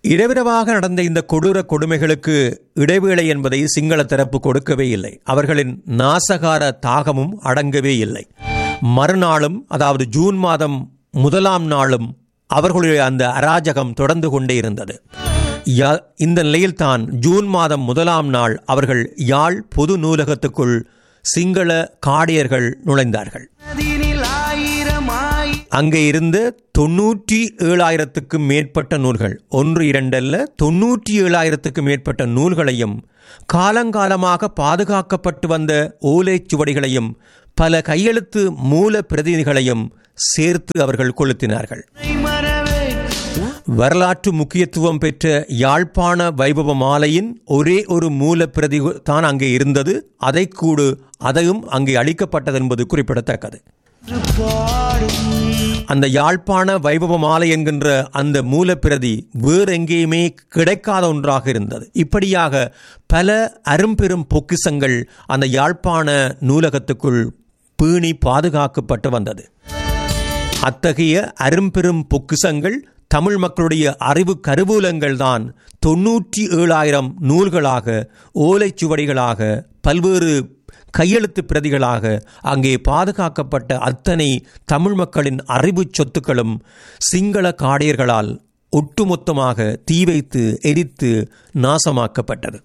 இரவிரவாக நடந்த இந்த கொடூர கொடுமைகளுக்கு இடைவேளை என்பதை சிங்கள தரப்பு கொடுக்கவே இல்லை அவர்களின் நாசகார தாகமும் அடங்கவே இல்லை மறுநாளும் அதாவது ஜூன் மாதம் முதலாம் நாளும் அவர்களுடைய அந்த அராஜகம் தொடர்ந்து கொண்டே இருந்தது யா- இந்த நிலையில்தான் ஜூன் மாதம் முதலாம் நாள் அவர்கள் யாழ் பொது நூலகத்துக்குள் சிங்கள காடியர்கள் நுழைந்தார்கள் அதினில் ஆயிரம் ஆயி அங்கே இருந்து தொண்ணூற்றி ஏழாயிரத்துக்கும் மேற்பட்ட நூல்கள் ஒன்று இரண்டல்ல தொண்ணூற்றி ஏழாயிரத்துக்கும் மேற்பட்ட நூல்களையும் காலங்காலமாக பாதுகாக்கப்பட்டு வந்த ஓலைச் சுவடிகளையும் பல கையெழுத்து மூல பிரதிநிதிகளையும் சேர்த்து அவர்கள் கொளுத்தினார்கள் மறவே வரலாற்று முக்கியத்துவம் பெற்ற யாழ்ப்பாண வைபவ மாலையின் ஒரே ஒரு மூல பிரதி தான் அங்கே இருந்தது அதை கூடு அதையும் அங்கே அளிக்கப்பட்டது என்பது குறிப்பிடத்தக்கது பாடும் அந்த யாழ்ப்பாண வைபவ மாலை என்கின்ற அந்த மூலப்பிரதி வேறு எங்கேயுமே கிடைக்காத ஒன்றாக இருந்தது இப்படியாக பல அரும்பெரும் பொக்கிசங்கள் அந்த யாழ்ப்பாண நூலகத்துக்குள் பேணி பாதுகாக்கப்பட்டு வந்தது அத்தகைய அரும்பெரும் பொக்கிசங்கள் தமிழ் மக்களுடைய அறிவு கருவூலங்கள் தான் தொன்னூற்றி ஏழாயிரம் நூல்களாக ஓலைச்சுவடிகளாக பல்வேறு கையெழுத்து பிரதிகளாக அங்கே பாதுகாக்கப்பட்ட அத்தனை தமிழ் மக்களின் அறிவு சொத்துக்களும் சிங்கள காடையர்களால் ஒட்டுமொத்தமாக தீ வைத்து எரித்து நாசமாக்கப்பட்டது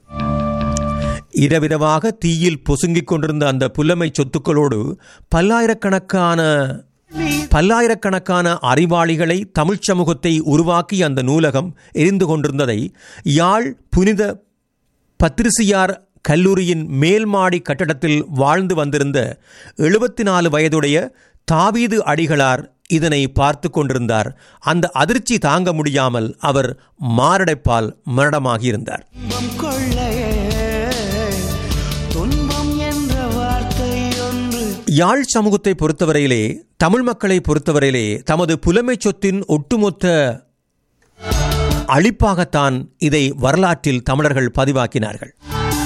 இரவிரவாக தீயில் பொசுங்கிக் கொண்டிருந்த அந்த புலமை சொத்துக்களோடு பல்லாயிரக்கணக்கான பல்லாயிரக்கணக்கான அறிவாளிகளை தமிழ்ச் சமூகத்தை உருவாக்கி அந்த நூலகம் எரிந்து கொண்டிருந்ததை யாழ் புனித பத்திரிசியார் கல்லூரியின் மேல்மாடி கட்டடத்தில் வாழ்ந்து வந்திருந்த எழுபத்தி நாலு வயதுடைய தாவீது அடிகளார் இதனை பார்த்து கொண்டிருந்தார் அந்த அதிர்ச்சி தாங்க முடியாமல் அவர் மாரடைப்பால் மரணமாகியிருந்தார் துன்பம் கொள்ளையே துன்பம் என்ற வார்த்தை ஒன்று யாழ் சமூகத்தை பொறுத்தவரையிலே தமிழ் மக்களை பொறுத்தவரையிலே தமது புலமை சொத்தின் ஒட்டுமொத்த அழிப்பாகத்தான் இதை வரலாற்றில் தமிழர்கள் பதிவாக்கினார்கள்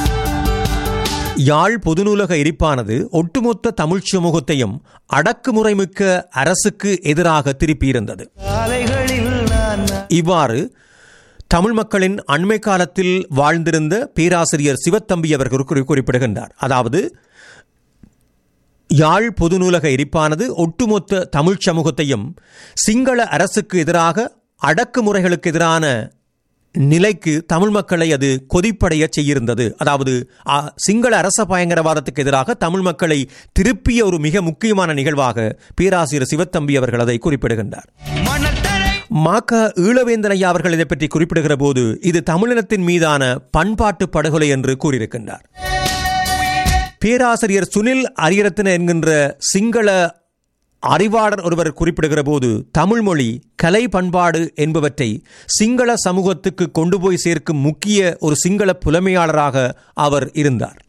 யாழ் பொதுநூலக எரிப்பானது ஒட்டுமொத்த தமிழ்ச் சமூகத்தையும் அடக்குமுறைமிக்க அரசுக்கு எதிராக திருப்பியிருந்தது காலைகளில் நான் இவ்வாறு தமிழ் மக்களின் அண்மை காலத்தில் வாழ்ந்திருந்த பேராசிரியர் சிவத்தம்பி அவர்கள் குறி- குறிப்பிடுகின்றார் அதாவது யாழ் பொது நூலக எரிப்பானது ஒட்டுமொத்த தமிழ்ச் சமூகத்தையும் சிங்கள அரசுக்கு எதிராக அடக்குமுறைகளுக்கு எதிரான நிலைக்கு தமிழ் மக்களை அது கொதிப்படைய செய்யிருந்தது அதாவது ஆ, சிங்கள அரச பயங்கரவாதத்துக்கு எதிராக தமிழ் மக்களை திருப்பிய ஒரு மிக முக்கியமான நிகழ்வாக பேராசிரியர் சிவத்தம்பி அவர்கள் அதை குறிப்பிடுகின்றார் மணத்தரை மாக்க ஈழவேந்தன் ஐயா அவர்கள் இதை பற்றி குறிப்பிடுகிற போது இது தமிழினத்தின் மீதான பண்பாட்டு படுகொலை என்று கூறியிருக்கின்றார் பேராசிரியர் சுனில் அரியரத்ன என்கின்ற சிங்கள அறிவாளர் ஒருவர் குறிப்பிடுகிற போது தமிழ் மொழி கலை பண்பாடு என்பவற்றை சிங்கள சமூகத்துக்கு கொண்டு போய் சேர்க்கும் முக்கிய ஒரு சிங்கள புலமையாளராக அவர் இருந்தார்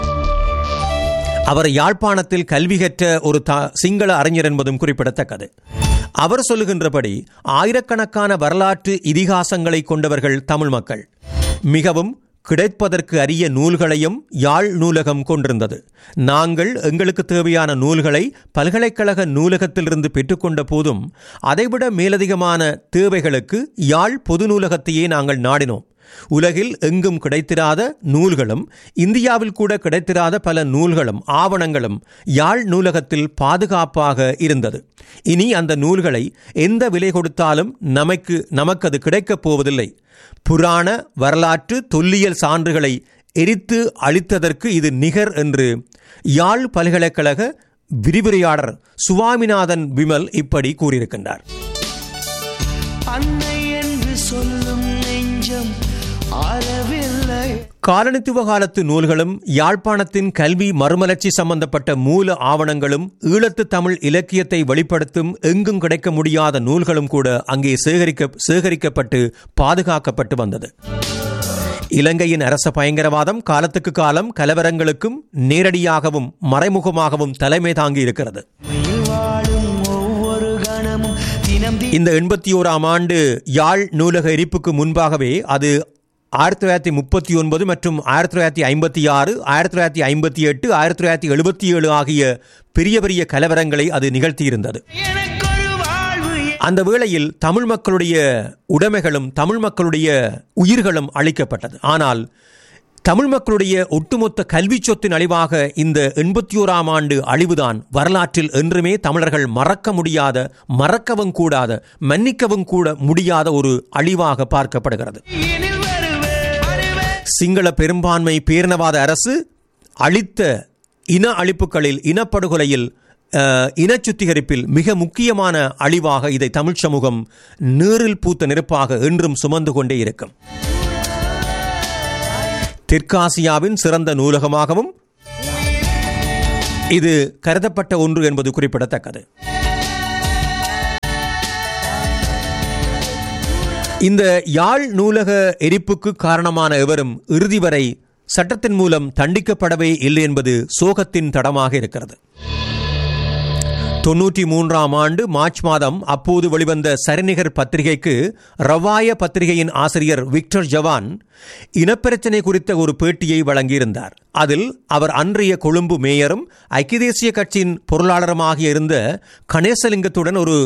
அவர் யாழ்ப்பாணத்தில் கல்வி கற்ற ஒரு த- சிங்கள அறிஞர் என்பதும் குறிப்பிடத்தக்கது அவர் சொல்லுகின்றபடி ஆயிரக்கணக்கான வரலாற்று இதிகாசங்களை கொண்டவர்கள் தமிழ் மக்கள் மிகவும் கிடைப்பதற்கு அரிய நூல்களையும் யாழ் நூலகம் கொண்டிருந்தது நாங்கள் எங்களுக்கு தேவையான நூல்களை பல்கலைக்கழக நூலகத்திலிருந்து பெற்றுக்கொண்ட போதும் அதைவிட மேலதிகமான தேவைகளுக்கு யாழ் பொது நூலகத்தையே நாங்கள் நாடினோம் உலகில் எங்கும் கிடைத்திராத நூல்களும் இந்தியாவில் கூட கிடைத்திராத பல நூல்களும் ஆவணங்களும் யாழ் நூலகத்தில் பாதுகாப்பாக இருந்தது இனி அந்த நூல்களை எந்த விலை கொடுத்தாலும் நமக்கு நமக்கு அது கிடைக்கப் போவதில்லை புராண வரலாற்று தொல்லியல் சான்றுகளை எரித்து அழித்ததற்கு இது நிகர் என்று யாழ் பல்கலைக்கழக விரிவுரையாளர் சுவாமிநாதன் விமல் இப்படி கூறியிருக்கின்றார் அன்னை என்று சொல்லும் நெஞ்சம் ஆறவில்லை காலனித்துவ காலத்து நூல்களும் யாழ்ப்பாணத்தின் கல்வி மறுமலர்ச்சி சம்பந்தப்பட்ட மூல ஆவணங்களும் ஈழத்து தமிழ் இலக்கியத்தை வெளிப்படுத்தும் எங்கும் கிடைக்க முடியாத நூல்களும் கூட அங்கே சேகரிக்க சேகரிக்கப்பட்டு பாதுகாக்கப்பட்டு வந்தது இலங்கையின் அரச பயங்கரவாதம் காலத்துக்கு காலம் கலவரங்களுக்கும் நேரடியாகவும் மறைமுகமாகவும் தலைமை தாங்கி இருக்கிறது உயிர் வாழும் ஒவ்வொரு கணமும் தினம் தி- இந்த எண்பத்தி ஓராம் ஆண்டு யாழ் நூலக எரிப்புக்கு முன்பாகவே அது ஆயிரத்தி தொள்ளாயிரத்தி முப்பத்தி ஒன்பது மற்றும் ஆயிரத்தி தொள்ளாயிரத்தி ஐம்பத்தி ஆறு ஆயிரத்தி தொள்ளாயிரத்தி ஐம்பத்தி எட்டு ஆயிரத்தி தொள்ளாயிரத்தி எழுபத்தி ஏழு ஆகிய பெரிய பெரிய கலவரங்களை அது நிகழ்த்தியிருந்தது எனக்கொரு வாழ்வு அந்த வேளையில் தமிழ் மக்களுடைய உடைமைகளும் தமிழ் மக்களுடைய உயிர்களும் அளிக்கப்பட்டது ஆனால் தமிழ் மக்களுடைய ஒட்டுமொத்த கல்வி சொத்தின் அழிவாக இந்த எண்பத்தி ஓராம் ஆண்டு அழிவுதான் வரலாற்றில் என்றுமே தமிழர்கள் மறக்க முடியாத மறக்கவும் கூடாத மன்னிக்கவும் கூட முடியாத ஒரு அழிவாக பார்க்கப்படுகிறது இனில் வருவே வருவே சிங்கள பெரும்பான்மை பேரினவாத அரசு அளித்த இன அழிப்புகளில் இனப்படுகொலையில் அஹ், இனச் சுத்திகரிப்பில் மிக முக்கியமான அழிவாக இதை தமிழ் சமூகம் நீரில் பூத்த நெருப்பாக என்றும் சுமந்து கொண்டே இருக்கும் தெற்காசியாவின் சிறந்த நூலகமாகவும் இது கருதப்பட்ட ஒன்று என்பது குறிப்பிடத்தக்கது இந்த யாழ் நூலக எரிப்புக்கு காரணமான எவரும் இறுதி வரை சட்டத்தின் மூலம் தண்டிக்கப்படவே இல்லை என்பது சோகத்தின் தடமாக இருக்கிறது தொன்னூற்றி மூன்றாம் ஆண்டு மார்ச் மாதம் அப்போது வெளிவந்த சரிநிகர் பத்திரிகைக்கு ரவாய பத்திரிகையின் ஆசிரியர் விக்டர் ஜவான் இனப்பிரச்சினை குறித்த ஒரு பேட்டியை வழங்கியிருந்தார் அதில் அவர் அன்றைய கொழும்பு மேயரும் ஐக்கிய தேசிய கட்சியின் பொருளாளருமாகிய இருந்த கணேசலிங்கத்துடன் ஒரு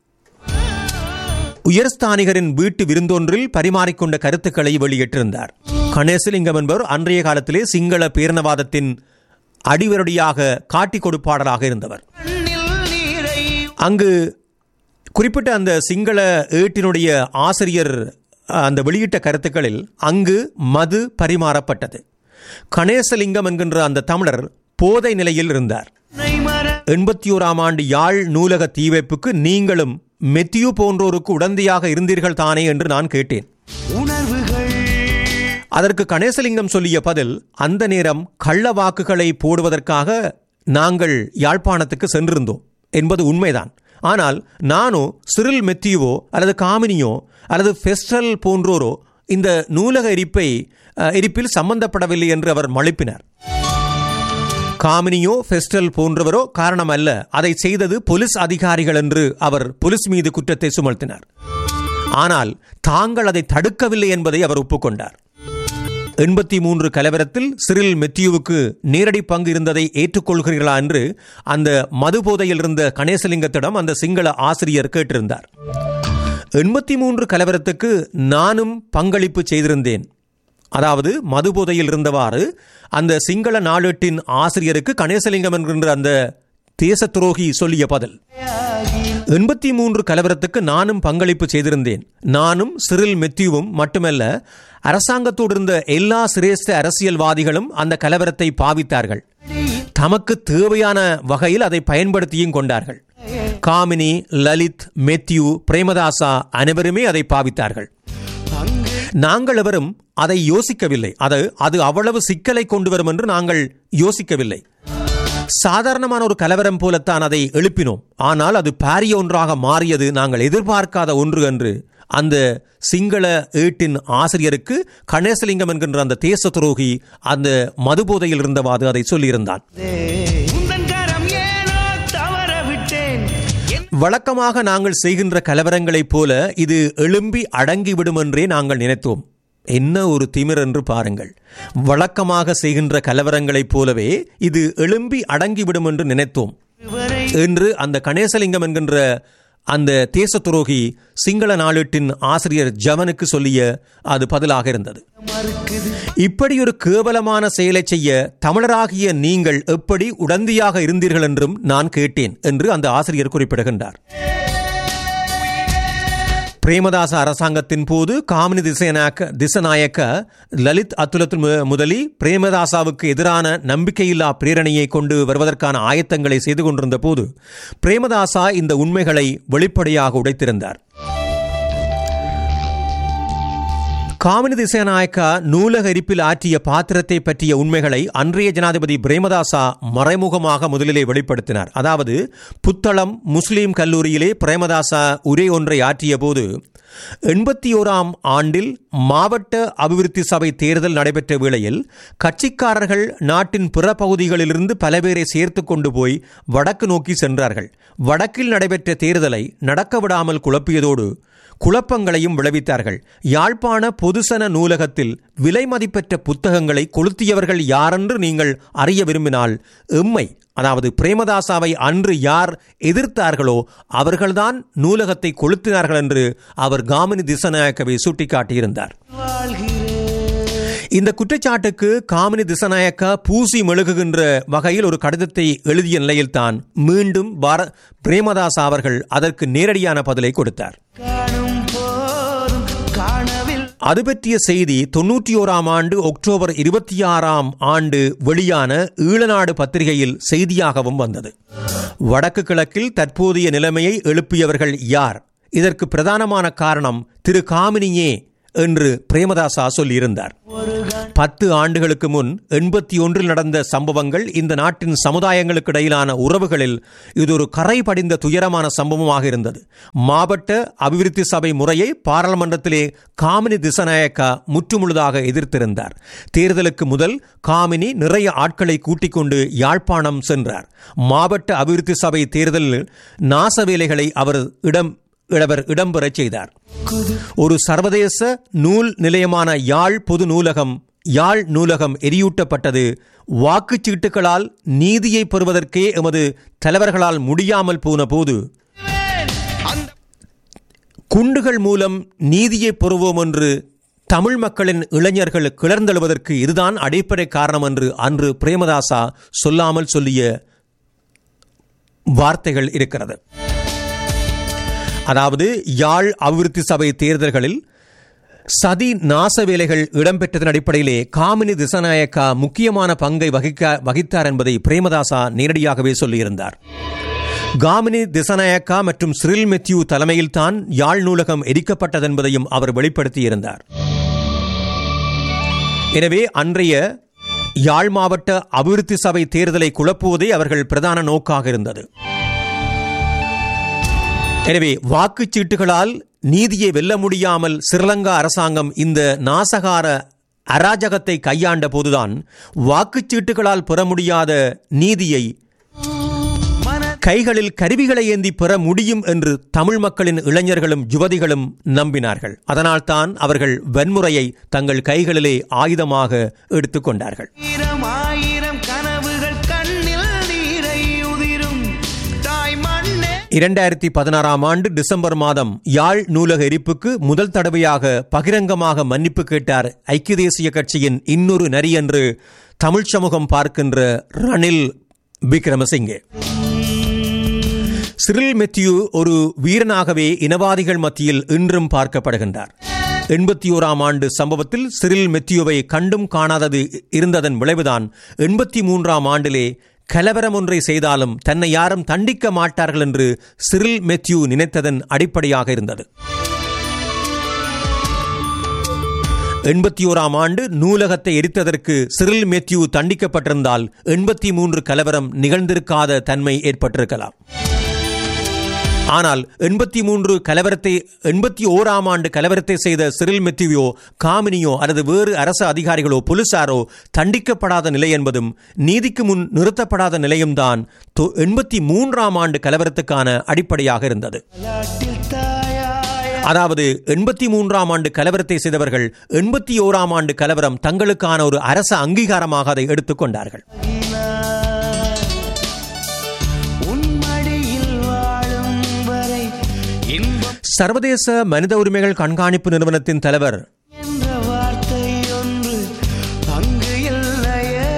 உயர்ஸ்தானிகரின் வீட்டு விருந்தொன்றில் பரிமாறிக்கொண்ட கருத்துக்களை வெளியிட்டிருந்தார் கணேசலிங்கம் என்பவர் அன்றைய காலத்திலே சிங்கள பேரினவாதத்தின் அடிவருடியாக காட்டிக் கொடுப்பாளராக இருந்தவர் கண்ணில் நீரை அங்கு குறிப்பிட்ட அந்த சிங்கள ஏட்டினுடைய ஆசிரியர் அஹ், அந்த வெளியிட்ட கருத்துக்களில் அங்கு மது பரிமாறப்பட்டது கணேசலிங்கம் என்கின்ற அந்த தமிழர் போதை நிலையில் இருந்தார் மர எண்பத்தி ஓராம் ஆண்டு யாழ் நூலக தீவைப்புக்கு நீங்களும் மெத்தியு போன்றோருக்கு உடந்தையாக இருந்தீர்கள் தானே என்று நான் கேட்டேன் உணர்வுகள் அதற்கு கணேசலிங்கம் சொல்லிய பதில் அந்த நேரம் கள்ள வாக்குகளை போடுவதற்காக நாங்கள் யாழ்ப்பாணத்துக்கு சென்றிருந்தோம் என்பது உண்மைதான் ஆனால் நானோ சிறில் மெத்தியுவோ அல்லது காமினியோ அல்லது ஃபெஸ்டல் போன்றோரோ இந்த நூலக எரிப்பை அஹ், எரிப்பில் சம்பந்தப்படவில்லை என்று அவர் மழுப்பினார் காமினியோ ஃபெஸ்டல் போன்றவரோ காரணம் அல்ல அதை செய்தது போலீஸ் அதிகாரிகள் என்று அவர் போலீஸ் மீது குற்றத்தை சுமத்தினார் ஆனால் தாங்கள் அதை தடுக்கவில்லை என்பதை அவர் ஒப்புக்கொண்டார் எண்பத்தி மூன்று கலவரத்தில் சிறில் மெத்தியுவுக்கு நேரடி பங்கு இருந்ததை ஏற்றுக்கொள்கிறீர்களா என்று அந்த மது போதையில் இருந்த கணேசலிங்கத்திடம் அந்த சிங்கள ஆசிரியர் கேட்டிருந்தார் எண்பத்தி மூன்று கலவரத்துக்கு நானும் பங்களிப்பு செய்திருந்தேன் அதாவது மது போதையில் இருந்தவாறு அந்த சிங்கள நாளேட்டின் ஆசிரியருக்கு கணேசலிங்கம் என்கின்ற அந்த தேச துரோகி சொல்லிய பதில் எண்பத்தி மூன்று கலவரத்துக்கு நானும் பங்களிப்பு செய்திருந்தேன் நானும் சிறில் மெத்யூவும் மட்டுமல்ல அரசாங்கத்தோடு இருந்த எல்லா சிரேஷ்ட அரசியல்வாதிகளும் அந்த கலவரத்தை பாவித்தார்கள் தமக்கு தேவையான வகையில் அதை பயன்படுத்தியும் கொண்டார்கள் காமினி லலித் மெத்யூ பிரேமதாசா அனைவருமே அதை பாவித்தார்கள் நாங்கள் எவரும் அதை யோசிக்கவில்லை அது அது அவ்வளவு சிக்கலை கொண்டு வரும் என்று நாங்கள் யோசிக்கவில்லை சாதாரணமான ஒரு கலவரம் போலத்தான் அதை எழுப்பினோம் ஆனால் அது பாரிய ஒன்றாக மாறியது நாங்கள் எதிர்பார்க்காத ஒன்று என்று அந்த சிங்கள ஏட்டின் ஆசிரியருக்கு கணேசலிங்கம் என்கின்ற அந்த தேச துரோகி அந்த மதுபோதையில் இருந்தவாறு அதை சொல்லியிருந்தான் உந்தன் கரம் ஏனோ தவற விட்டேன் என் வழக்கமாக நாங்கள் செய்கின்ற கலவரங்களைப் போல இது எழும்பி அடங்கிவிடும் என்றே நாங்கள் நினைத்தோம் என்ன ஒரு திமிர் என்று பாருங்கள் வழக்கமாக செய்கின்ற கலவரங்களைப் போலவே இது எழும்பி அடங்கிவிடும் என்று நினைத்தோம் வரை என்று அந்த கணேசலிங்கம் என்கின்ற அந்த தேச துரோகி சிங்கள நாளேட்டின் ஆசிரியர் ஜவனுக்கு சொல்லிய அது பதிலாக இருந்தது மறுக்குது இப்படி ஒரு கேவலமான செயலை செய்ய தமிழராகிய நீங்கள் எப்படி உடந்தையாக இருந்தீர்கள் என்றும் நான் கேட்டேன் என்று அந்த ஆசிரியர் குறிப்பிடுகின்றார் பிரேமதாச அரசாங்கத்தின் போது காமினி திசைநாயக்க திசநாயக்க லலித் அத்துலத்து மு- முதலி பிரேமதாசாவுக்கு எதிரான நம்பிக்கையில்லா பிரேரணையை கொண்டு வருவதற்கான ஆயத்தங்களை செய்து கொண்டிருந்த போது பிரேமதாசா இந்த உண்மைகளை வெளிப்படையாக உடைத்திருந்தார் காமினி திசைநாயக்கா நூலக எரிப்பில் ஆற்றிய பாத்திரத்தை பற்றிய உண்மைகளை அன்றைய ஜனாதிபதி பிரேமதாசா மறைமுகமாக முதலிலே வெளிப்படுத்தினார் அதாவது புத்தளம் முஸ்லீம் கல்லூரியிலே பிரேமதாசா உரை ஒன்றை ஆற்றிய போது எண்பத்தி ஓராம் ஆண்டில் மாவட்ட அபிவிருத்தி சபை தேர்தல் நடைபெற்ற வேளையில் கட்சிக்காரர்கள் நாட்டின் பிற பகுதிகளிலிருந்து பல பேரை சேர்த்து கொண்டு போய் வடக்கு நோக்கி சென்றார்கள் வடக்கில் நடைபெற்ற தேர்தலை நடக்க விடாமல் குழப்பியதோடு குழப்பங்களையும் விளைவித்தார்கள் யாழ்ப்பாண பொதுசன நூலகத்தில் விலை மதிப்பெற்ற புத்தகங்களை கொளுத்தியவர்கள் யாரென்று நீங்கள் அறிய விரும்பினால் எம்மை அதாவது பிரேமதாசாவை அன்று யார் எதிர்த்தார்களோ அவர்கள்தான் நூலகத்தை கொளுத்தினார்கள் என்று அவர் காமினி திசநாயக்கவை சுட்டிக்காட்டியிருந்தார் வாழ்கிறேன் இந்த குற்றச்சாட்டுக்கு காமினி திசநாயக்கா பூசி மெழுகுகின்ற வகையில் ஒரு கடிதத்தை எழுதிய நிலையில்தான் மீண்டும் பார பிரேமதாஸ் அவர்கள் அதற்கு நேரடியான பதிலை கொடுத்தார் காணும் போதும் காணவில் அது பற்றிய செய்தி தொன்னூற்றி ஓராம் ஆண்டு அக்டோபர் இருபத்தி ஆறாம் ஆண்டு வெளியான ஈழநாடு பத்திரிகையில் செய்தியாகவும் வந்தது வடக்கு கிழக்கில் தற்போதைய நிலைமையை எழுப்பியவர்கள் யார் இதற்கு பிரதானமான காரணம் திரு காமினியே என்று பிரேமதாசா சொல்லியிருந்தார் பத்து ஆண்டுகளுக்கு முன் எண்பத்தி ஒன்றில் நடந்த சம்பவங்கள் இந்த நாட்டின் சமுதாயங்களுக்கு இடையிலான உறவுகளில் இது ஒரு கரை படிந்த துயரமான சம்பவமாக இருந்தது மாவட்ட அபிவிருத்தி சபை முறையை பாராளுமன்றத்திலே காமினி திசநாயக்கா முற்றுமுழுதாக எதிர்த்திருந்தார் தேர்தலுக்கு முதல் காமினி நிறைய ஆட்களை கூட்டிக் கொண்டு யாழ்ப்பாணம் சென்றார் மாவட்ட அபிவிருத்தி சபை தேர்தலில் நாச வேலைகளை அவர் இடம் அவர் இடம்பெறச் செய்தார் ஒரு சர்வதேச நூல் நிலையமான யாழ் பொது நூலகம் யாழ் நூலகம் எரியூட்டப்பட்டது வாக்குச்சீட்டுகளால் நீதியை பெறுவதற்கே எமது தலைவர்களால் முடியாமல் போன போது குண்டுகள் மூலம் நீதியை பெறுவோம் என்று தமிழ் மக்களின் இளைஞர்கள் கிளர்ந்தெழுவதற்கு இதுதான் அடிப்படை காரணம் என்று அன்று பிரேமதாசா சொல்லாமல் சொல்லிய வார்த்தைகள் இருக்கிறது அதாவது யாழ் அபிவிருத்தி சபை தேர்தல்களில் சதி நாச வேலைகள் இடம்பெற்றதன் அடிப்படையிலே காமினி திசநாயக்கா முக்கியமான பங்கை வகிக்க வகித்தார் என்பதை பிரேமதாசா நேரடியாகவே சொல்லியிருந்தார் காமினி திசநாயக்கா மற்றும் சிறில் மெத்யூ தலைமையில்தான் யாழ் நூலகம் எரிக்கப்பட்டதென்பதையும் அவர் வெளிப்படுத்தியிருந்தார் எனவே அன்றைய யாழ் மாவட்ட அபிவிருத்தி சபை தேர்தலை குழப்புவதே அவர்கள் பிரதான நோக்காக இருந்தது எனவே வாக்குச்சீட்டுகளால் நீதியை வெல்ல முடியாமல் ஸ்ரீலங்கா அரசாங்கம் இந்த நாசகார அராஜகத்தை கையாண்ட போதுதான் வாக்குச்சீட்டுகளால் பெற முடியாத நீதியை கைகளில் கருவிகளை ஏந்தி பெற முடியும் என்று தமிழ் மக்களின் இளைஞர்களும் யுவதிகளும் நம்பினார்கள் அதனால்தான் அவர்கள் வன்முறையை தங்கள் கைகளிலே ஆயுதமாக எடுத்துக்கொண்டார்கள் ஆயிரம் ஆயிரம் கனவுகள் கண்ணில் நீரை உதிரும் தாய் மண்ணே இரண்டாயிரத்தி பதினாறாம் ஆண்டு டிசம்பர் மாதம் யாழ் நூலக எரிப்புக்கு முதல் தடவையாக பகிரங்கமாக மன்னிப்பு கேட்டார் ஐக்கிய தேசிய கட்சியின் இன்னொரு நரி என்று தமிழ் சமூகம் பார்க்கின்ற ரணில் விக்ரமசிங்கே சிறில் மெத்யூ ஒரு வீரனாகவே இனவாதிகள் மத்தியில் இன்றும் பார்க்கப்படுகின்றார் எண்பத்தி ஓராம் ஆண்டு சம்பவத்தில் சிறில் மெத்யூவை கண்டும் காணாதது இருந்ததன் விளைவுதான் எண்பத்தி மூன்றாம் ஆண்டிலே கலவரம் ஒன்றை செய்தாலும் தன்னை யாரும் தண்டிக்க மாட்டார்கள் என்று சிறில் மெத்யூ நினைத்ததன் அடிப்படையாக இருந்தது எண்பத்தி ஓராம் ஆண்டு நூலகத்தை எரித்ததற்கு சிறில் மெத்யூ தண்டிக்கப்பட்டிருந்தால் எண்பத்தி மூன்று கலவரம் நிகழ்ந்திருக்காத தன்மை ஏற்பட்டிருக்கலாம் ஆனால் எண்பத்தி மூன்று கலவரத்தை எண்பத்தி ஓராம் ஆண்டு கலவரத்தை செய்த சிறில் மெத்யூவோ காமினியோ அல்லது வேறு அரசு அதிகாரிகளோ போலீசாரோ தண்டிக்கப்படாத நிலை என்பதும் நீதிக்கு முன் நிறுத்தப்படாத நிலையும் தான் எண்பத்தி மூன்றாம் ஆண்டு கலவரத்துக்கான அடிப்படையாக இருந்தது நாட்டில் தாயாய அதாவது எண்பத்தி மூன்றாம் ஆண்டு கலவரத்தை செய்தவர்கள் எண்பத்தி ஓராம் ஆண்டு கலவரம் தங்களுக்கான ஒரு அரச அங்கீகாரமாக அதை எடுத்துக்கொண்டார்கள் உன் மடியில் வாழும் வரை இன்பம் சர்வதேச மனித உரிமைகள் கண்காணிப்பு நிறுவனத்தின் தலைவர் என்ற வார்த்தை ஒன்று அங்கு இல்லையே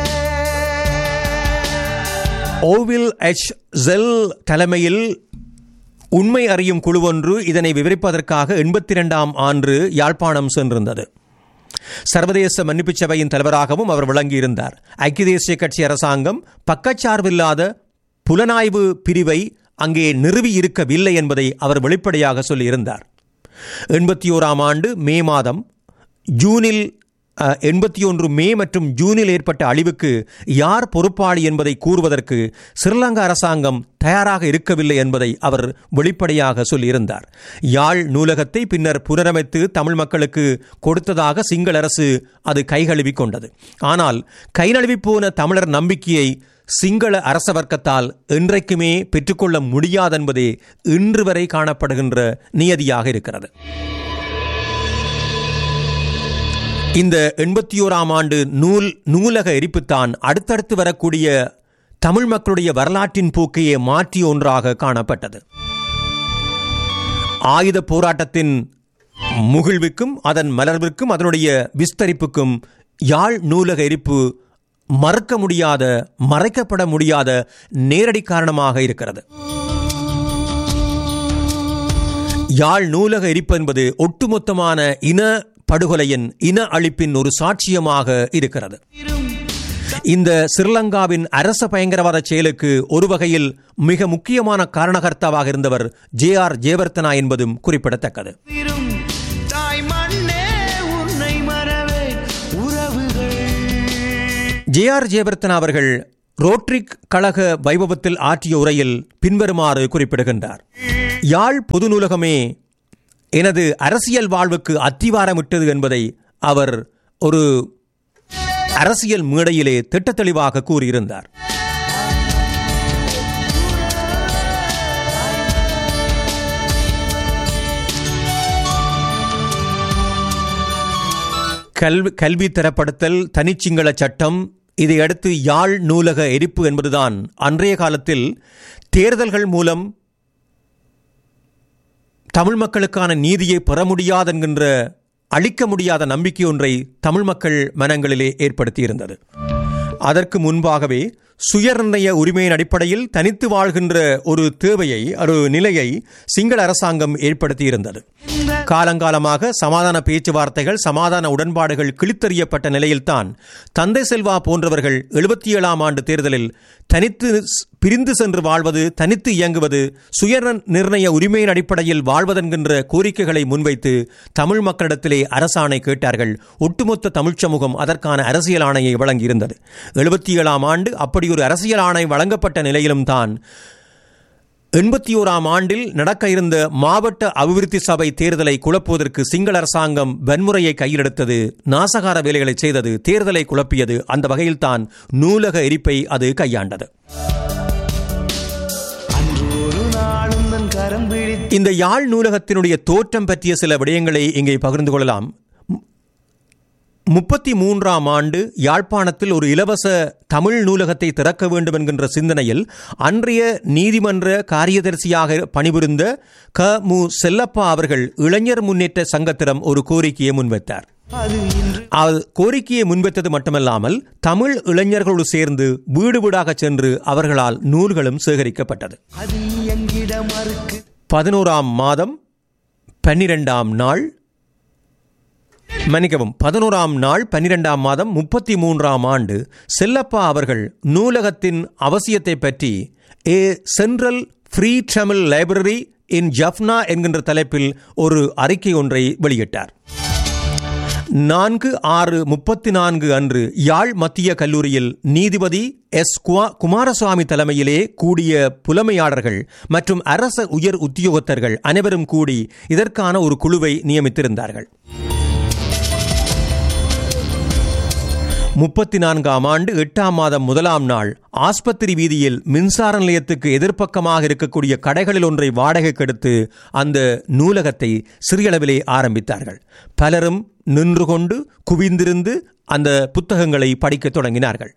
ஓவில் எச் ஜெல் தலைமையில் உண்மை அறியும் குழு ஒன்று இதனை விவரிப்பதற்காக எண்பத்தி இரண்டாம் ஆண்டு யாழ்ப்பாணம் சென்றிருந்தது சர்வதேச மன்னிப்புச் சபையின் தலைவராகவும் அவர் விளங்கியிருந்தார் ஐக்கிய தேசிய கட்சி அரசாங்கம் பக்கச்சார்பில்லாத புலனாய்வு பிரிவை அங்கே நிறுவி இருக்கவில்லை என்பதை அவர் வெளிப்படையாக சொல்லியிருந்தார் எண்பத்தி ஓராம் ஆண்டு மே மாதம் ஜூனில் எண்பத்தி ஒன்று மே மற்றும் ஜூனில் ஏற்பட்ட அழிவுக்கு யார் பொறுப்பாளி என்பதை கூறுவதற்கு ஸ்ரீலங்கா அரசாங்கம் தயாராக இருக்கவில்லை என்பதை அவர் வெளிப்படையாக சொல்லியிருந்தார் யாழ் நூலகத்தை பின்னர் புனரமைத்து தமிழ் மக்களுக்கு கொடுத்ததாக சிங்கள அரசு அது கைகழுவி கொண்டது ஆனால் கை நழுவி போன தமிழர் நம்பிக்கையை சிங்கள அரச வர்க்கத்தால் என்றைக்குமே பெற்றுக்கொள்ள முடியாதென்பதே இன்று வரை காணப்படுகின்ற நியதியாக இருக்கிறது இந்த எண்பத்தி ஓராம் ஆண்டு நூல் நூலக எரிப்புத்தான் அடுத்தடுத்து வரக்கூடிய தமிழ் மக்களுடைய வரலாற்றின் போக்கையே மாற்றிய ஒன்றாக காணப்பட்டது ஆயுத போராட்டத்தின் முகிழ்வுக்கும் அதன் மலர்விற்கும் அதனுடைய விஸ்தரிப்புக்கும் யாழ் நூலக எரிப்பு மறக்க முடியாத மறைக்கப்பட முடியாத நேரடி காரணமாக இருக்கிறது யாழ் நூலக எரிப்பு என்பது ஒட்டுமொத்தமான இன படுகொலையின் இன அழிப்பின் ஒரு சாட்சியமாக இருக்கிறது இந்த ஸ்ரீலங்காவின் அரச பயங்கரவாத செயலுக்கு ஒரு வகையில் மிக முக்கியமான காரணகர்த்தாவாக இருந்தவர் ஜே ஆர் ஜெயவர்த்தனா என்பதும் குறிப்பிடத்தக்கது திரும் தாய் மண்ணே உன்னை மறவே உறவுகள் ஜே ஆர் ஜெயவர்த்தனா அவர்கள் ரோட்ரிக் கழக வைபவத்தில் ஆற்றிய உரையில் பின்வருமாறு குறிப்பிடுகின்றார் யாழ் பொது நூலகமே எனது அரசியல் வாழ்வுக்கு அத்திவாரமிட்டது என்பதை அவர் ஒரு அரசியல் மேடையிலே திட்டத்தெளிவாக கூறியிருந்தார் கல்வி கல்வி தரப்படுத்தல் தனிச்சிங்கள சட்டம் இதையடுத்து யாழ் நூலக எரிப்பு என்பதுதான் அன்றைய காலத்தில் தேர்தல்கள் மூலம் தமிழ் மக்களுக்கான நீதியை பெற முடியாது என்கின்ற அளிக்க முடியாத நம்பிக்கை ஒன்றை தமிழ் மக்கள் மனங்களிலே ஏற்படுத்தியிருந்தது அதற்கு முன்பாகவே சுயநிர்ணய உரிமையின் அடிப்படையில் தனித்து வாழ்கின்ற ஒரு தேவையை ஒரு நிலையை சிங்கள அரசாங்கம் ஏற்படுத்தியிருந்தது காலங்காலமாக சமாதான பேச்சுவார்த்தைகள் சமாதான உடன்பாடுகள் கிழித்தறியப்பட்ட நிலையில்தான் தந்தை செல்வா போன்றவர்கள் எழுபத்தி ஏழாம் ஆண்டு தேர்தலில் தனித்து பிரிந்து சென்று வாழ்வது தனித்து இயங்குவது சுய நிர்ணய உரிமையின் அடிப்படையில் வாழ்வதென்கின்ற கோரிக்கைகளை முன்வைத்து தமிழ் மக்களிடத்திலே அரசாணை கேட்டார்கள் ஒட்டுமொத்த தமிழ்ச் சமூகம் அதற்கான அரசியல் ஆணையை வழங்கியிருந்தது எழுபத்தி ஏழாம் ஆண்டு அப்படி ஒரு அரசியல் ஆணை வழங்கப்பட்ட நிலையிலும் தான் எண்பத்தி ஓராம் ஆண்டில் நடக்க இருந்த மாவட்ட அபிவிருத்தி சபை தேர்தலை குழப்புவதற்கு சிங்கள அரசாங்கம் வன்முறையை கையிலெடுத்தது நாசகார வேலைகளை செய்தது தேர்தலை குழப்பியது அந்த வகையில்தான் நூலக எரிப்பை அது கையாண்டது அன்று ஒரு நாளும் தன் கரம் பிடித்து இந்த யாழ் நூலகத்தினுடைய தோற்றம் பற்றிய சில விடயங்களை இங்கே பகிர்ந்து கொள்ளலாம் முப்பத்தி மூன்றாம் ஆண்டு யாழ்ப்பாணத்தில் ஒரு இலவச தமிழ் நூலகத்தை திறக்க வேண்டும் என்கின்ற சிந்தனையில் அன்றைய நீதிமன்ற காரியதரிசியாக பணிபுரிந்த க மு செல்லப்பா அவர்கள் இளைஞர் முன்னேற்ற சங்கத்திடம் ஒரு கோரிக்கையை முன்வைத்தார் அது இன்று அவர் கோரிக்கையை முன்வைத்தது மட்டுமல்லாமல் தமிழ் இளைஞர்களோடு சேர்ந்து வீடு வீடாக சென்று அவர்களால் நூல்களும் சேகரிக்கப்பட்டது அது எங்கிட மறுக்கு பதினோராம் மாதம் பன்னிரெண்டாம் நாள் மன்னிக்கவும் பதினோராம் நாள் பன்னிரெண்டாம் மாதம் முப்பத்தி மூன்றாம் ஆண்டு செல்லப்பா அவர்கள் நூலகத்தின் அவசியத்தை பற்றி a central free Tamil library in Jaffna என்கின்ற தலைப்பில் ஒரு அறிக்கை ஒன்றை வெளியிட்டார் நான்கு ஆறு முப்பத்தி நான்கு அன்று யாழ் மத்திய கல்லூரியில் நீதிபதி எஸ் குவா- குமாரசுவாமி தலைமையிலே கூடிய புலமையாளர்கள் மற்றும் அரச உயர் உத்தியோகத்தர்கள் அனைவரும் கூடி இதற்கான ஒரு குழுவை நியமித்திருந்தார்கள் முப்பத்தி நான்காம் ஆண்டு எட்டாம் மாதம் முதலாம் நாள் ஆஸ்பத்திரி வீதியில் மின்சார நிலையத்துக்கு எதிர்ப்பக்கமாக இருக்கக்கூடிய கடைகளில் ஒன்றை வாடகைக்கு எடுத்து அந்த நூலகத்தை சிறியளவிலே ஆரம்பித்தார்கள் பலரும் நின்று கொண்டு குவிந்திருந்து அந்த புத்தகங்களை படிக்கத் தொடங்கினார்கள்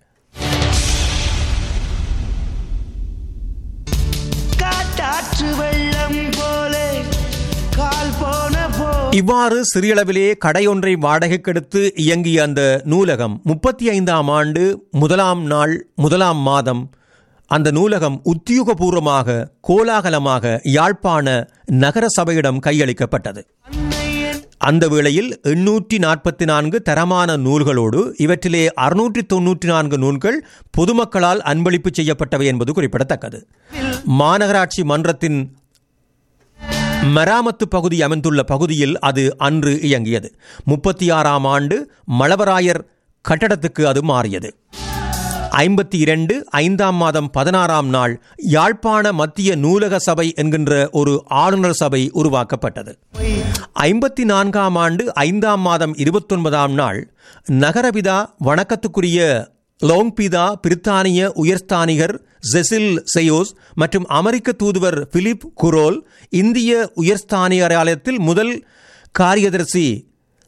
காட்டாற்று வெள்ளம் போலே கால் போன போ இவ்வாறு சிறியளவிலே கடையொன்றை வாடகைக்கெடுத்து இயங்கிய அந்த நூலகம் முப்பத்தி ஐந்தாம் ஆண்டு முதலாம் நாள் முதலாம் மாதம் அந்த நூலகம் உத்தியோகபூர்வமாக கோலாகலமாக யாழ்ப்பாண நகர சபையிடம் கையளிக்கப்பட்டது அந்த வேளையில் எண்ணூற்றி நாற்பத்தி நான்கு தரமான நூல்களோடு இவற்றிலே அறுநூற்றி தொன்னூற்றி நான்கு நூல்கள் பொதுமக்களால் அன்பளிப்பு செய்யப்பட்டவை என்பது குறிப்பிடத்தக்கது மாநகராட்சி மன்றத்தின் மராமத்து பகுதி அமைந்துள்ள பகுதியில் அது அன்று இயங்கியது முப்பத்தி ஆறாம் ஆண்டு மலவராயர் கட்டடத்துக்கு அது மாறியது ஐம்பத்தி இரண்டு ஐந்தாம் மாதம் பதினாறாம் நாள் யாழ்ப்பாண மத்திய நூலக சபை என்கின்ற ஒரு ஆளுநர் சபை உருவாக்கப்பட்டது ஐம்பத்தி நான்காம் ஆண்டு ஐந்தாம் மாதம் இருபத்தொன்பதாம் நாள் நகரபிதா வணக்கத்துக்குரிய லோங்பிதா பிரித்தானிய உயர்ஸ்தானிகர் ஜெசில் செயோஸ் மற்றும் அமெரிக்க தூதுவர் பிலிப் குரோல் இந்திய உயர்ஸ்தானியராலயத்தில் முதல் காரியதர்சி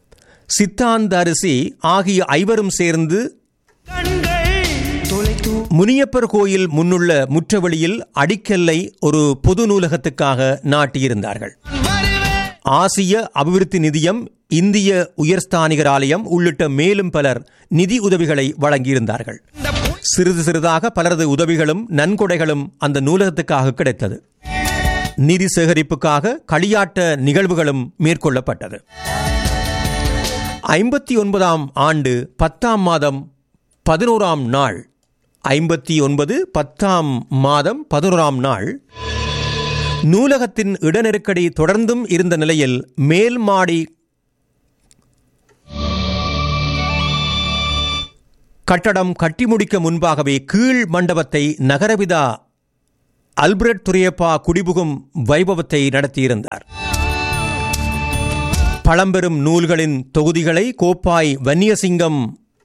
சித்தாந்தரிசி ஆகிய ஐவரும் சேர்ந்து கண்கள் தொலைத்து முனியப்பர் கோயில் முன்னுள்ள முற்றவெளியில் அடிக்கல்லை ஒரு பொது நூலகத்துக்காக நாட்டியிருந்தார்கள் ஆசிய அபிவிருத்தி நிதியம் இந்திய உயர்ஸ்தானிகர் ஆலயம் உள்ளிட்ட மேலும் பலர் நிதி உதவிகளை வழங்கியிருந்தார்கள் சிறிது சிறிதாக பலரது உதவிகளும் நன்கொடைகளும் அந்த நூலகத்துக்காக கிடைத்தது நிதி சேகரிப்புக்காக களியாட்ட நிகழ்வுகளும் மேற்கொள்ளப்பட்டது ஐம்பத்தி ஒன்பதாம் ஆண்டு பத்தாம் மாதம் பதினோராம் நாள் ஐம்பத்தி ஒன்பது பத்தாம் மாதம் பதினோராம் நாள் நூலகத்தின் இடநெருக்கடி தொடர்ந்தும் இருந்த நிலையில் மேல் மாடி கட்டடம் கட்டி முடிக்க முன்பாகவே கீழ் மண்டபத்தை நகரபிதா அல்பிரட் துரியப்பா குடிபுகும் வைபவத்தை நடத்தியிருந்தார் பழம்பெரும் நூல்களின் தொகுதிகளை கோப்பாய் வன்னியசிங்கம்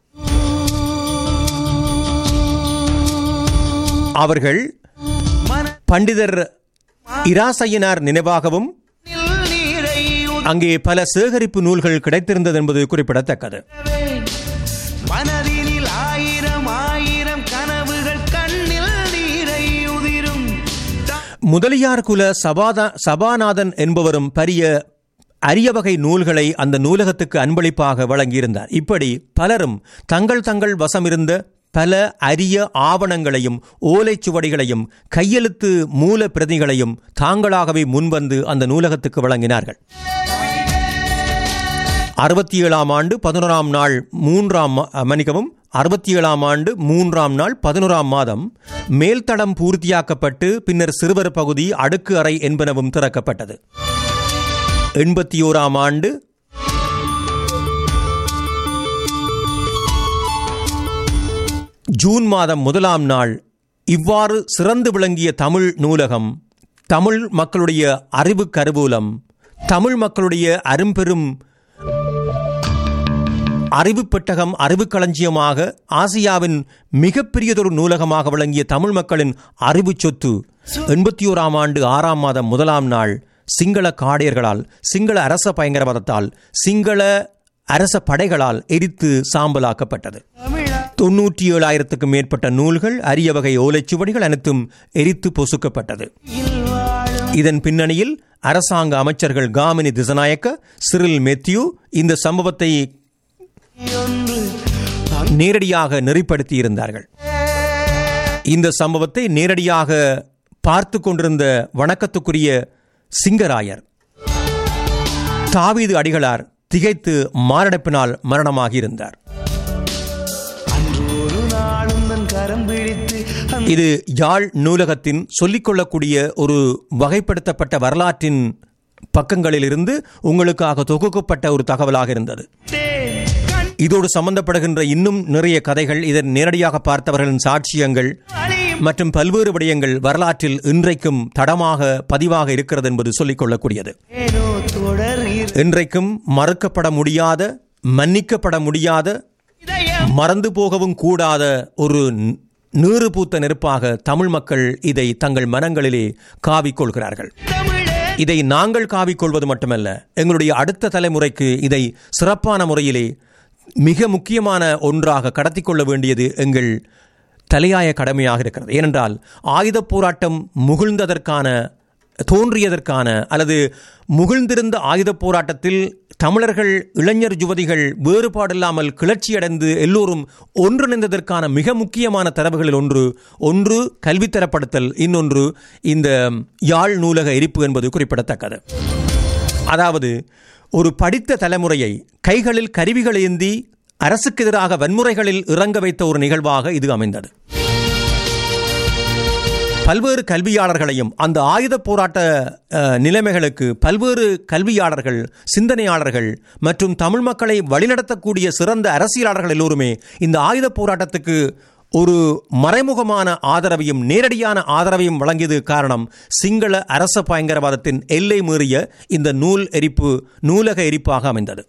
அவர்கள் பண்டிதர் இராசையனார் நினைவாகவும் நீரை அங்கே பல சேகரிப்பு நூல்கள் கிடைத்திருந்தது என்பது குறிப்பிடத்தக்கது மனதினில் ஆயிரம் ஆயிரம் கனவுகள் கண்ணில் நீரை உதிரும் த- முதலியார் குல சபாதா சபாநாதன் என்பவரும் பரிய அரிய வகை நூல்களை அந்த நூலகத்துக்கு அன்பளிப்பாக வழங்கியிருந்தார் இப்படி பலரும் தங்கள் தங்கள் வசமிருந்த பல அரிய ஆவணங்களையும் ஓலைச்சுவடிகளையும் கையெழுத்து மூல பிரதிகளையும் தாங்களாகவே முன்வந்து அந்த நூலகத்துக்கு வழங்கினார்கள் அறுபத்தி ஏழாம் ஆண்டு பதினோராம் நாள் மூன்றாம் மா- மன்னிக்கவும் அறுபத்தி ஏழாம் ஆண்டு மூன்றாம் நாள் பதினோராம் மாதம் மேல்தடம் பூர்த்தியாக்கப்பட்டு பின்னர் சிறுவர் பகுதி அடுக்கு அறை என்பனவும் திறக்கப்பட்டது எண்பத்தி ஓராம் ஆண்டு ஜூன் மாதம் முதலாம் நாள் இவ்வாறு சிறந்து விளங்கிய தமிழ் நூலகம் தமிழ் மக்களுடைய அறிவு கருவூலம் தமிழ் மக்களுடைய அரும்பெரும் அறிவு பெட்டகம் அறிவு களஞ்சியமாக ஆசியாவின் மிகப்பெரியதொரு நூலகமாக விளங்கிய தமிழ் மக்களின் அறிவு சொத்து எண்பத்தி ஓராம் ஆண்டு ஆறாம் மாதம் முதலாம் நாள் சிங்கள காடையர்களால் சிங்கள அரச பயங்கரவாதத்தால் சிங்கள அரச படைகளால் எரித்து சாம்பலாக்கப்பட்டது தொன்னூற்றி ஏழாயிரத்துக்கும் மேற்பட்ட நூல்கள் அரிய வகை ஓலைச்சுவடிகள் அனைத்தும் எரித்து பொசுக்கப்பட்டது இதன் பின்னணியில் அரசாங்க அமைச்சர்கள் காமினி திசநாயக்க சிறில் மெத்யூ இந்த சம்பவத்தை நேரடியாக நெறிப்படுத்தி இருந்தார்கள் இந்த சம்பவத்தை நேரடியாக பார்த்து கொண்டிருந்த வணக்கத்துக்குரிய சிங்கராயர் தாவீது அடிகளார் திகைத்து மாரடைப்பினால் மரணமாகி இருந்தார் அன்று ஒரு நாளும் தன் கரம் பிடித்து அந்த இது யாழ் நூலகத்தின் சொல்லிக்கொள்ளக்கூடிய ஒரு வகைப்படுத்தப்பட்ட வரலாற்றின் பக்கங்களிலிருந்து உங்களுக்காக தொகுக்கப்பட்ட ஒரு தகவலாக இருந்தது கண் இதோடு சம்பந்தப்படுகின்ற இன்னும் நிறைய கதைகள் இதை நேரடியாக பார்த்தவர்களின் சாட்சியங்கள் அழியும் மற்றும் பல்வேறு விடயங்கள் வரலாற்றில் இன்றைக்கும் தடமாக பதிவாக இருக்கிறது என்பது சொல்லிக்கொள்ளக்கூடியது ஏனோ தொடர் இரு- இன்றைக்கும் மறுக்கப்பட முடியாத மன்னிக்கப்பட முடியாத இதயம் மறந்து போகவும் கூடாத ஒரு ந- நீறு பூத்த நெருப்பாக தமிழ் மக்கள் இதை தங்கள் மனங்களிலே காவிக்கொள்கிறார்கள் தமிழே இதை நாங்கள் காவிக்கொள்வது மட்டுமல்ல எங்களுடைய அடுத்த தலைமுறைக்கு இதை சிறப்பான முறையிலே மிக முக்கியமான ஒன்றாக கடத்திக் கொள்ள வேண்டியது எங்கள் தலையாய கடமையாக இருக்கிறது ஏனென்றால் ஆயுதப் போராட்டம் முகிழ்ந்ததற்கான தோன்றியதற்கான அல்லது முகிழ்ந்திருந்த ஆயுதப் போராட்டத்தில் தமிழர்கள் இளைஞர் யுவதிகள் வேறுபாடில்லாமல் கிளர்ச்சியடைந்து எல்லோரும் ஒன்றிணைந்ததற்கான மிக முக்கியமான தரவுகளில் ஒன்று ஒன்று கல்வித்தரப்படுத்தல் இன்னொன்று இந்த யாழ் நூலக எரிப்பு என்பது குறிப்பிடத்தக்கது அதாவது ஒரு படித்த தலைமுறையை கைகளில் கருவிகள் ஏந்தி அரசுக்கு எதிராக வன்முறைகளில் இறங்க வைத்த ஒரு நிகழ்வாக இது அமைந்தது பல்வேறு கல்வியாளர்களையும் அந்த ஆயுத போராட்ட அஹ், நிலைமைகளுக்கு பல்வேறு கல்வியாளர்கள் சிந்தனையாளர்கள் மற்றும் தமிழ் மக்களை வழிநடத்தக்கூடிய சிறந்த அரசியலாளர்கள் எல்லோருமே இந்த ஆயுத போராட்டத்துக்கு ஒரு மறைமுகமான ஆதரவையும் நேரடியான ஆதரவையும் வழங்கியது காரணம் சிங்கள அரச பயங்கரவாதத்தின் எல்லை மீறிய இந்த நூல் எரிப்பு நூலக எரிப்பாக அமைந்தது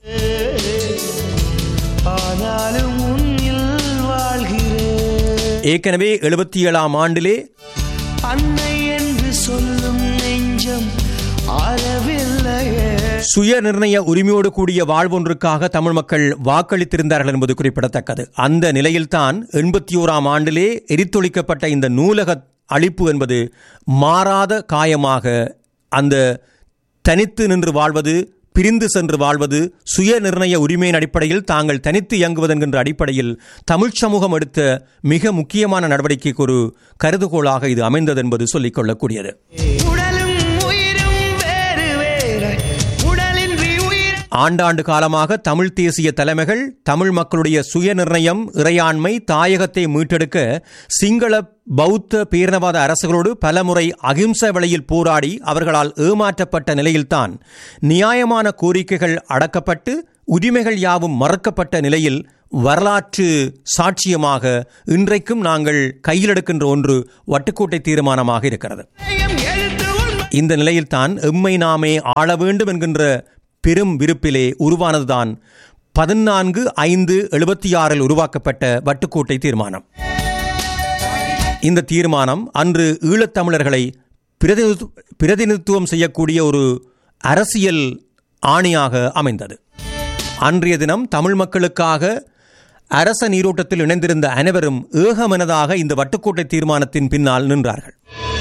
ஆனாலும் உன்னில் வாழ்கிறேன் ஏற்கனவே எழுபத்தி ஏழாம் ஆண்டிலே அன்னை என்று சொல்லும் நெஞ்சம் ஆறவில்லையே சுய நிர்ணய உரிமையோடு கூடிய வாழ்வொன்றுக்காக தமிழ் மக்கள் வாக்களித்திருந்தார்கள் என்பது குறிப்பிடத்தக்கது அந்த நிலையில்தான் எண்பத்தி ஓராம் ஆண்டிலே எரித்தொழிக்கப்பட்ட இந்த நூலக அழிப்பு என்பது மாறாத காயமாக அந்த தனித்து நின்று வாழ்வது பிரிந்து சென்று வாழ்வது சுய நிர்ணய உரிமையின் அடிப்படையில் தாங்கள் தனித்து இயங்குவது என்கின்ற அடிப்படையில் தமிழ் சமூகம் எடுத்த மிக முக்கியமான நடவடிக்கைக்கு ஒரு கருதுகோளாக இது அமைந்தது என்பது சொல்லிக் கொள்ளக்கூடியது உடலும் உயிரும் வேறு வேறாய் உடலின்றி உயிர் ஆண்டாண்டு காலமாக தமிழ் தேசிய தலைமைகள் தமிழ் மக்களுடைய சுய நிர்ணயம் இறையாண்மை தாயகத்தை மீட்டெடுக்க சிங்கள பௌத்த பேரினவாத அரசுகளோடு பலமுறை அகிம்சை வழியில் போராடி அவர்களால் ஏமாற்றப்பட்ட நிலையில்தான் நியாயமான கோரிக்கைகள் அடக்கப்பட்டு உரிமைகள் யாவும் மறக்கப்பட்ட நிலையில் வரலாற்று சாட்சியமாக இன்றைக்கும் நாங்கள் கையில் எடுக்கின்ற ஒன்று வட்டுக்கோட்டை தீர்மானமாக இருக்கிறது எழுத்து உண்மை இந்த நிலையில்தான் எம்மை நாமே ஆள வேண்டும் என்கின்ற பெரும் விருப்பிலே உருவானதுதான் பதினான்கு ஐந்து எழுபத்தி ஆறில் உருவாக்கப்பட்ட வட்டுக்கோட்டை தீர்மானம் இந்த தீர்மானம் அன்று ஈழத்தமிழர்களை பிரதிநிதி பிரதிநிதித்துவம் செய்யக்கூடிய ஒரு அரசியல் ஆணையாக அமைந்தது அன்றைய தினம் தமிழ் மக்களுக்காக அரச நீரோட்டத்தில் இணைந்திருந்த அனைவரும் ஏகமனதாக இந்த வட்டுக்கோட்டை தீர்மானத்தின் பின்னால் நின்றார்கள்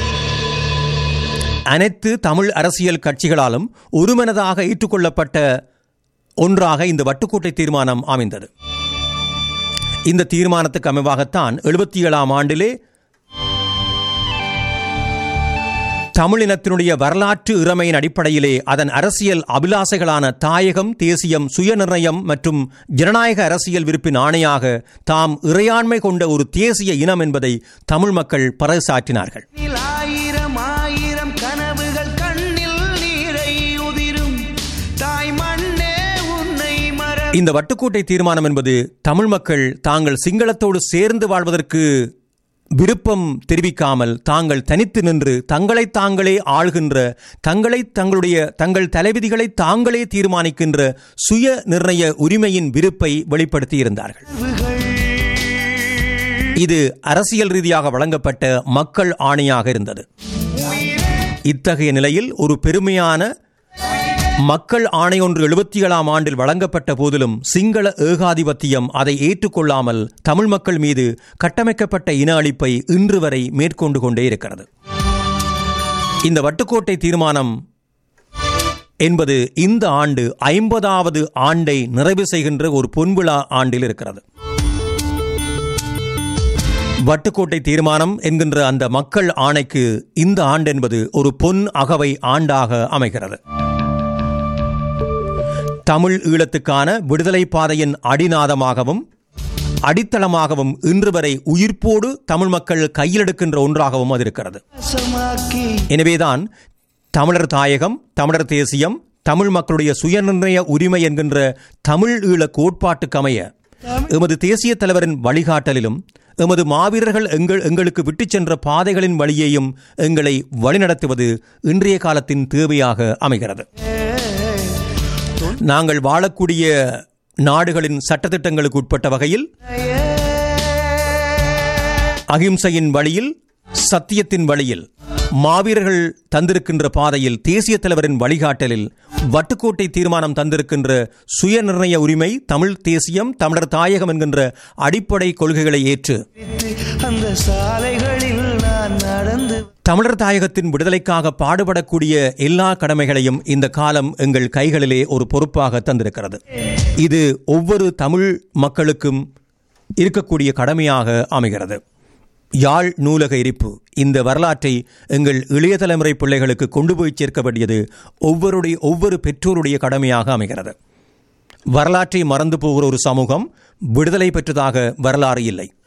அனைத்து தமிழ் அரசியல் கட்சிகளாலும் ஒருமனதாக ஏற்றுக்கொள்ளப்பட்ட ஒன்றாக இந்த வட்டுக்கோட்டை தீர்மானம் அமைந்தது இந்த தீர்மானத்துக்கு அமைவாகத்தான் எழுபத்தி ஏழாம் ஆண்டிலே தமிழினத்தினுடைய வரலாற்று இறமையின் அடிப்படையிலே அதன் அரசியல் அபிலாசைகளான தாயகம் தேசியம் சுயநிர்ணயம் மற்றும் ஜனநாயக அரசியல் விருப்பின் ஆணையாக தாம் இறையாண்மை கொண்ட ஒரு தேசிய இனம் என்பதை தமிழ் மக்கள் பறைசாற்றினார்கள் ஆயிரம் ஆயிரம் கனவுகள் கண்ணில் நீரை உதிரும் தாய் மண்ணே உன்னை மற இந்த வட்டுக்கோட்டை தீர்மானம் என்பது தமிழ் மக்கள் தாங்கள் சிங்களத்தோடு சேர்ந்து வாழ்வதற்கு விருப்பம் தெரிவிக்காமல் தாங்கள் தனித்து நின்று தங்களை தாங்களே ஆள்கின்ற தங்களை தங்களுடைய தங்கள் தலைவிதிகளை தாங்களே தீர்மானிக்கின்ற சுய நிர்ணய உரிமையின் விருப்பை வெளிப்படுத்தியிருந்தார்கள் இது அரசியல் ரீதியாக வழங்கப்பட்ட மக்கள் ஆணையாக இருந்தது இத்தகைய நிலையில் ஒரு பெருமையான மக்கள் ஆணை ஒன்று எழுபத்தி ஏழாம் ஆண்டில் வழங்கப்பட்ட போதிலும் சிங்கள ஏகாதிபத்தியம் அதை ஏற்றுக்கொள்ளாமல் தமிழ் மக்கள் மீது கட்டமைக்கப்பட்ட இன அழிப்பை இன்று வரை மேற்கொண்டு கொண்டே இருக்கிறது இந்த வட்டுக்கோட்டை தீர்மானம் என்பது இந்த ஆண்டு ஐம்பதாவது ஆண்டை நிறைவு செய்கின்ற ஒரு பொன்விழா ஆண்டில் இருக்கிறது வட்டுக்கோட்டை தீர்மானம் என்கின்ற அந்த மக்கள் ஆணைக்கு இந்த ஆண்டு என்பது ஒரு பொன் அகவை ஆண்டாக அமைகிறது தமிழ் ஈழத்துக்கான விடுதலை பாதையின் அடிநாதமாகவும் அடித்தளமாகவும் இன்று வரை உயிர்ப்போடு தமிழ் மக்கள் கையிலெடுக்கின்ற ஒன்றாகவும் அது இருக்கிறது சமாக்கி எனவேதான் தமிழர் தாயகம் தமிழர் தேசியம் தமிழ் மக்களுடைய சுயநிர்ணய உரிமை என்கின்ற தமிழ் ஈழ கோட்பாட்டுக்கு அமைய எமது தேசிய தலைவரின் வழிகாட்டலிலும் எமது மாவீரர்கள் எங்கள் எங்களுக்கு விட்டுச் சென்ற பாதைகளின் வழியேயும் எங்களை வழிநடத்துவது இன்றைய காலத்தின் தேவையாக அமைகிறது நாங்கள் வாழக்கூடிய நாடுகளின் சட்டத்திட்டங்களுக்கு உட்பட்ட வகையில் அகிம்சையின் வழியில் சத்தியத்தின் வழியில் மாவீரர்கள் தந்திருக்கின்ற பாதையில் தேசிய தலைவரின் வழிகாட்டலில் வட்டுக்கோட்டை தீர்மானம் தந்திருக்கின்ற சுயநிர்ணய உரிமை தமிழ் தேசியம் தமிழர் தாயகம் என்கின்ற அடிப்படை கொள்கைகளை ஏற்று அந்த சாலைகளில் நான் நடந்து தமிழர் தாயகத்தின் விடுதலைக்காக பாடுபடக்கூடிய எல்லா கடமைகளையும் இந்த காலம் எங்கள் கைகளிலே ஒரு பொறுப்பாக தந்திருக்கிறது இது ஒவ்வொரு தமிழ் மக்களுக்கும் இருக்கக்கூடிய கடமையாக அமைகிறது யாழ் நூலக எரிப்பு இந்த வரலாற்றை எங்கள் இளைய தலைமுறை பிள்ளைகளுக்கு கொண்டு போய் சேர்க்க வேண்டியது ஒவ்வொருடைய ஒவ்வொரு பெற்றோருடைய கடமையாக அமைகிறது வரலாற்றை மறந்து போகிற ஒரு சமூகம் விடுதலை பெற்றதாக வரலாறு இல்லை